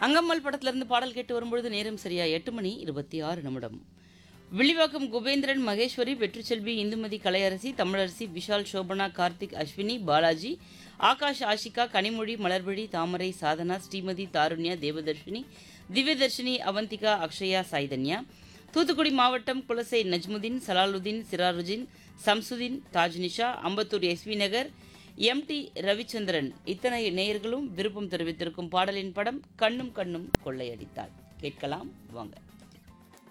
அங்கம்மாள் படத்திலிருந்து பாடல் கேட்டு வரும்பொழுது நேரம் சரியா எட்டு மணி இருபத்தி ஆறு நிமிடம் வில்லிவாக்கம் குபேந்திரன் மகேஸ்வரி வெற்றிச்செல்வி இந்துமதி கலையரசி தமிழரசி விஷால் சோபனா கார்த்திக் அஸ்வினி பாலாஜி ஆகாஷ் ஆஷிகா கனிமொழி மலர்விழி தாமரை சாதனா ஸ்ரீமதி தாருண்யா தேவதர்ஷினி திவ்யதர்ஷினி அவந்திகா அக்ஷயா சைதன்யா தூத்துக்குடி மாவட்டம் குலசை நஜ்முதீன் சலாலுதீன் சிராருதீன் சம்சுதீன் தாஜ்னிஷா அம்பத்தூர் எஸ்வி நகர் எம்டி ரவிச்சந்திரன் இத்தனை நேயர்களும் விருப்பம் தெரிவித்திருக்கும் பாடலின் படம் கண்ணும் கண்ணும் கொள்ளையடித்தாள் கேட்கலாம் வாங்க